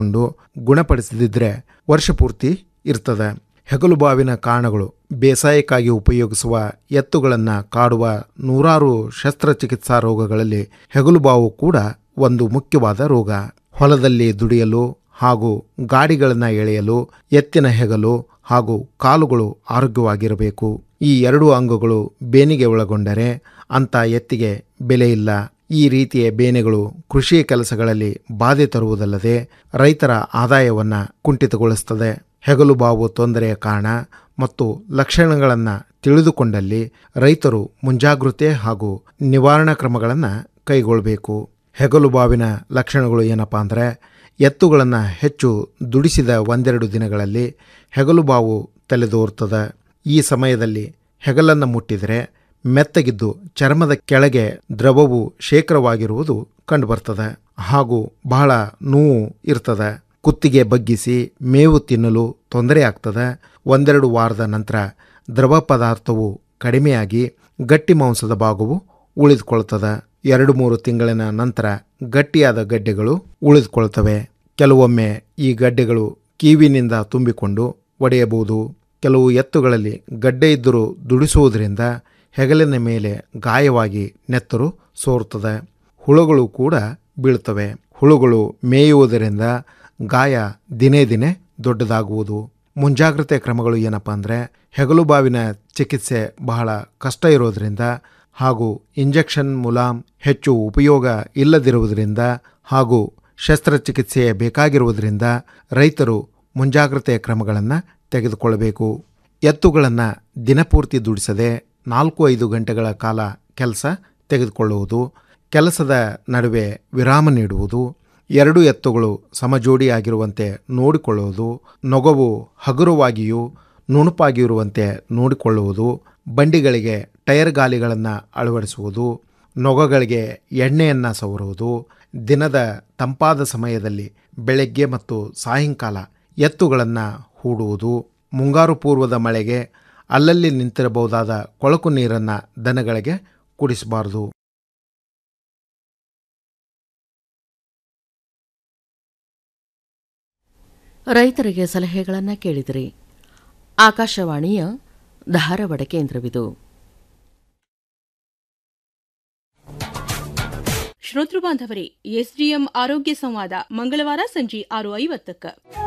ಕೊಂಡು ಗುಣಪಡಿಸದಿದ್ರೆ ವರ್ಷಪೂರ್ತಿ ಇರ್ತದೆ ಹೆಗಲುಬಾವಿನ ಕಾರಣಗಳು ಬೇಸಾಯಕ್ಕಾಗಿ ಉಪಯೋಗಿಸುವ ಎತ್ತುಗಳನ್ನು ಕಾಡುವ ನೂರಾರು ಶಸ್ತ್ರಚಿಕಿತ್ಸಾ ರೋಗಗಳಲ್ಲಿ ಹೆಗಲುಬಾವು ಕೂಡ ಒಂದು ಮುಖ್ಯವಾದ ರೋಗ ಹೊಲದಲ್ಲಿ ದುಡಿಯಲು ಹಾಗೂ ಗಾಡಿಗಳನ್ನು ಎಳೆಯಲು ಎತ್ತಿನ ಹೆಗಲು ಹಾಗೂ ಕಾಲುಗಳು ಆರೋಗ್ಯವಾಗಿರಬೇಕು ಈ ಎರಡು ಅಂಗಗಳು ಬೇನಿಗೆ ಒಳಗೊಂಡರೆ ಅಂಥ ಎತ್ತಿಗೆ ಬೆಲೆ ಇಲ್ಲ ಈ ರೀತಿಯ ಬೇನೆಗಳು ಕೃಷಿ ಕೆಲಸಗಳಲ್ಲಿ ಬಾಧೆ ತರುವುದಲ್ಲದೆ ರೈತರ ಆದಾಯವನ್ನು ಕುಂಠಿತಗೊಳಿಸುತ್ತದೆ ಹೆಗಲು ಬಾವು ತೊಂದರೆಯ ಕಾರಣ ಮತ್ತು ಲಕ್ಷಣಗಳನ್ನು ತಿಳಿದುಕೊಂಡಲ್ಲಿ ರೈತರು ಮುಂಜಾಗೃತೆ ಹಾಗೂ ನಿವಾರಣಾ ಕ್ರಮಗಳನ್ನು ಕೈಗೊಳ್ಳಬೇಕು ಹೆಗಲು ಬಾವಿನ ಲಕ್ಷಣಗಳು ಏನಪ್ಪ ಅಂದರೆ ಎತ್ತುಗಳನ್ನು ಹೆಚ್ಚು ದುಡಿಸಿದ ಒಂದೆರಡು ದಿನಗಳಲ್ಲಿ ಹೆಗಲು ಬಾವು ತಲೆದೋರ್ತದೆ ಈ ಸಮಯದಲ್ಲಿ ಹೆಗಲನ್ನು ಮುಟ್ಟಿದರೆ ಮೆತ್ತಗಿದ್ದು ಚರ್ಮದ ಕೆಳಗೆ ದ್ರವವು ಶೇಖರವಾಗಿರುವುದು ಕಂಡುಬರ್ತದೆ ಹಾಗೂ ಬಹಳ ನೋವು ಇರ್ತದೆ ಕುತ್ತಿಗೆ ಬಗ್ಗಿಸಿ ಮೇವು ತಿನ್ನಲು ತೊಂದರೆ ಆಗ್ತದೆ ಒಂದೆರಡು ವಾರದ ನಂತರ ದ್ರವ ಪದಾರ್ಥವು ಕಡಿಮೆಯಾಗಿ ಗಟ್ಟಿ ಮಾಂಸದ ಭಾಗವು ಉಳಿದುಕೊಳ್ತದೆ ಎರಡು ಮೂರು ತಿಂಗಳಿನ ನಂತರ ಗಟ್ಟಿಯಾದ ಗಡ್ಡೆಗಳು ಉಳಿದುಕೊಳ್ತವೆ ಕೆಲವೊಮ್ಮೆ ಈ ಗಡ್ಡೆಗಳು ಕಿವಿನಿಂದ ತುಂಬಿಕೊಂಡು ಒಡೆಯಬಹುದು ಕೆಲವು ಎತ್ತುಗಳಲ್ಲಿ ಗಡ್ಡೆ ಇದ್ದರೂ ದುಡಿಸುವುದರಿಂದ ಹೆಗಲಿನ ಮೇಲೆ ಗಾಯವಾಗಿ ನೆತ್ತರು ಸೋರುತ್ತದೆ ಹುಳುಗಳು ಕೂಡ ಬೀಳ್ತವೆ ಹುಳುಗಳು ಮೇಯುವುದರಿಂದ ಗಾಯ ದಿನೇ ದಿನೇ ದೊಡ್ಡದಾಗುವುದು ಮುಂಜಾಗ್ರತೆ ಕ್ರಮಗಳು ಏನಪ್ಪ ಅಂದರೆ ಹೆಗಲು ಬಾವಿನ ಚಿಕಿತ್ಸೆ ಬಹಳ ಕಷ್ಟ ಇರೋದರಿಂದ ಹಾಗೂ ಇಂಜೆಕ್ಷನ್ ಮುಲಾಮ್ ಹೆಚ್ಚು ಉಪಯೋಗ ಇಲ್ಲದಿರುವುದರಿಂದ ಹಾಗೂ ಶಸ್ತ್ರಚಿಕಿತ್ಸೆ ಬೇಕಾಗಿರುವುದರಿಂದ ರೈತರು ಮುಂಜಾಗ್ರತೆ ಕ್ರಮಗಳನ್ನು ತೆಗೆದುಕೊಳ್ಳಬೇಕು ಎತ್ತುಗಳನ್ನು ದಿನಪೂರ್ತಿ ದುಡಿಸದೆ ನಾಲ್ಕು ಐದು ಗಂಟೆಗಳ ಕಾಲ ಕೆಲಸ ತೆಗೆದುಕೊಳ್ಳುವುದು ಕೆಲಸದ ನಡುವೆ ವಿರಾಮ ನೀಡುವುದು ಎರಡು ಎತ್ತುಗಳು ಸಮಜೋಡಿಯಾಗಿರುವಂತೆ ನೋಡಿಕೊಳ್ಳುವುದು ನೊಗವು ಹಗುರವಾಗಿಯೂ ನುಣುಪಾಗಿರುವಂತೆ ನೋಡಿಕೊಳ್ಳುವುದು ಬಂಡಿಗಳಿಗೆ ಟೈರ್ ಗಾಲಿಗಳನ್ನು ಅಳವಡಿಸುವುದು ನೊಗಗಳಿಗೆ ಎಣ್ಣೆಯನ್ನು ಸವರುವುದು ದಿನದ ತಂಪಾದ ಸಮಯದಲ್ಲಿ ಬೆಳಗ್ಗೆ ಮತ್ತು ಸಾಯಂಕಾಲ ಎತ್ತುಗಳನ್ನು ಹೂಡುವುದು ಮುಂಗಾರು ಪೂರ್ವದ ಮಳೆಗೆ ಅಲ್ಲಲ್ಲಿ ನಿಂತಿರಬಹುದಾದ ಕೊಳಕು ನೀರನ್ನು ದನಗಳಿಗೆ ಕುಡಿಸಬಾರದು ರೈತರಿಗೆ ಸಲಹೆಗಳನ್ನು ಕೇಳಿದಿರಿ ಆಕಾಶವಾಣಿಯ ಧಾರವಾಡ ಕೇಂದ್ರವಿದು ಶ್ರೋತೃ ಬಾಂಧವರೇ ಎಸ್ಡಿಎಂ ಆರೋಗ್ಯ ಸಂವಾದ ಮಂಗಳವಾರ ಸಂಜೆ ಆರು ಐವತ್ತಕ್ಕ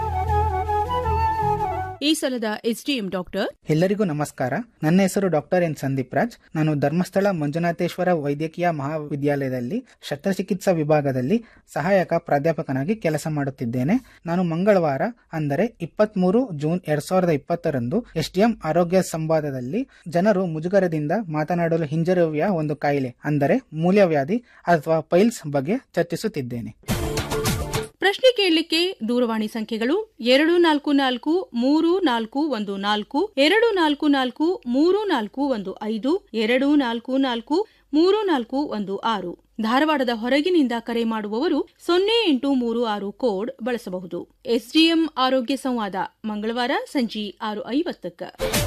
ಈ ಸಲದ ಎಸ್ಡಿಎಂ ಡಾಕ್ಟರ್ ಎಲ್ಲರಿಗೂ ನಮಸ್ಕಾರ ನನ್ನ ಹೆಸರು ಡಾಕ್ಟರ್ ಎನ್ ಸಂದೀಪ್ ರಾಜ್ ನಾನು ಧರ್ಮಸ್ಥಳ ಮಂಜುನಾಥೇಶ್ವರ ವೈದ್ಯಕೀಯ ಮಹಾವಿದ್ಯಾಲಯದಲ್ಲಿ ಶಸ್ತ್ರಚಿಕಿತ್ಸಾ ವಿಭಾಗದಲ್ಲಿ ಸಹಾಯಕ ಪ್ರಾಧ್ಯಾಪಕನಾಗಿ ಕೆಲಸ ಮಾಡುತ್ತಿದ್ದೇನೆ ನಾನು ಮಂಗಳವಾರ ಅಂದರೆ ಇಪ್ಪತ್ಮೂರು ಜೂನ್ ಎರಡ್ ಸಾವಿರದ ಇಪ್ಪತ್ತರಂದು ಎಸ್ಡಿಎಂ ಆರೋಗ್ಯ ಸಂವಾದದಲ್ಲಿ ಜನರು ಮುಜುಗರದಿಂದ ಮಾತನಾಡಲು ಹಿಂಜರಿಯುವ ಒಂದು ಕಾಯಿಲೆ ಅಂದರೆ ಮೂಲವ್ಯಾಧಿ ಅಥವಾ ಪೈಲ್ಸ್ ಬಗ್ಗೆ ಚರ್ಚಿಸುತ್ತಿದ್ದೇನೆ ಪ್ರಶ್ನೆ ಕೇಳಲಿಕ್ಕೆ ದೂರವಾಣಿ ಸಂಖ್ಯೆಗಳು ಎರಡು ನಾಲ್ಕು ನಾಲ್ಕು ಮೂರು ನಾಲ್ಕು ಒಂದು ನಾಲ್ಕು ಎರಡು ನಾಲ್ಕು ನಾಲ್ಕು ಮೂರು ನಾಲ್ಕು ಒಂದು ಐದು ಎರಡು ನಾಲ್ಕು ನಾಲ್ಕು ಮೂರು ನಾಲ್ಕು ಒಂದು ಆರು ಧಾರವಾಡದ ಹೊರಗಿನಿಂದ ಕರೆ ಮಾಡುವವರು ಸೊನ್ನೆ ಎಂಟು ಮೂರು ಆರು ಕೋಡ್ ಬಳಸಬಹುದು ಎಸ್ಡಿಎಂ ಆರೋಗ್ಯ ಸಂವಾದ ಮಂಗಳವಾರ ಸಂಜೆ ಆರು ಐವತ್ತಕ್ಕ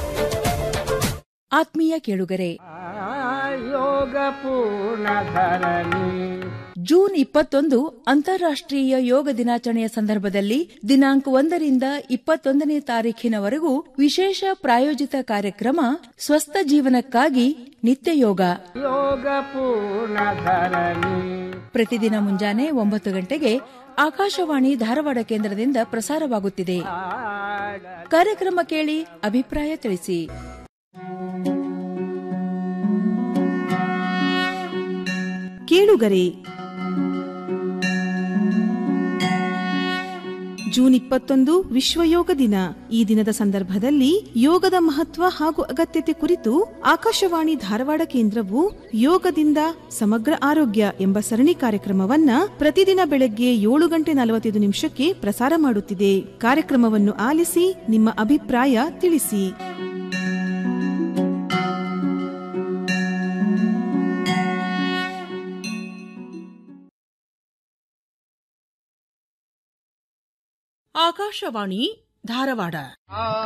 ಆತ್ಮೀಯ ಕೇಳುಗರೆ ಯೋಗ ಪೂರ್ಣ ಧರಣಿ ಜೂನ್ ಇಪ್ಪತ್ತೊಂದು ಅಂತಾರಾಷ್ಟ್ರೀಯ ಯೋಗ ದಿನಾಚರಣೆಯ ಸಂದರ್ಭದಲ್ಲಿ ದಿನಾಂಕ ಒಂದರಿಂದ ಇಪ್ಪತ್ತೊಂದನೇ ತಾರೀಖಿನವರೆಗೂ ವಿಶೇಷ ಪ್ರಾಯೋಜಿತ ಕಾರ್ಯಕ್ರಮ ಸ್ವಸ್ಥ ಜೀವನಕ್ಕಾಗಿ ನಿತ್ಯ ಯೋಗ ಯೋಗ ಪೂರ್ಣ ಧರಣಿ ಪ್ರತಿದಿನ ಮುಂಜಾನೆ ಒಂಬತ್ತು ಗಂಟೆಗೆ ಆಕಾಶವಾಣಿ ಧಾರವಾಡ ಕೇಂದ್ರದಿಂದ ಪ್ರಸಾರವಾಗುತ್ತಿದೆ ಕಾರ್ಯಕ್ರಮ ಕೇಳಿ ಅಭಿಪ್ರಾಯ ತಿಳಿಸಿ ಕೇಳುಗರೆ ಜೂನ್ ಇಪ್ಪತ್ತೊಂದು ವಿಶ್ವ ಯೋಗ ದಿನ ಈ ದಿನದ ಸಂದರ್ಭದಲ್ಲಿ ಯೋಗದ ಮಹತ್ವ ಹಾಗೂ ಅಗತ್ಯತೆ ಕುರಿತು ಆಕಾಶವಾಣಿ ಧಾರವಾಡ ಕೇಂದ್ರವು ಯೋಗದಿಂದ ಸಮಗ್ರ ಆರೋಗ್ಯ ಎಂಬ ಸರಣಿ ಕಾರ್ಯಕ್ರಮವನ್ನ ಪ್ರತಿದಿನ ಬೆಳಗ್ಗೆ ಏಳು ಗಂಟೆ ನಲವತ್ತೈದು ನಿಮಿಷಕ್ಕೆ ಪ್ರಸಾರ ಮಾಡುತ್ತಿದೆ ಕಾರ್ಯಕ್ರಮವನ್ನು ಆಲಿಸಿ ನಿಮ್ಮ ಅಭಿಪ್ರಾಯ ತಿಳಿಸಿ ಆಕಾಶವಾಣಿ ಧಾರವಾಡ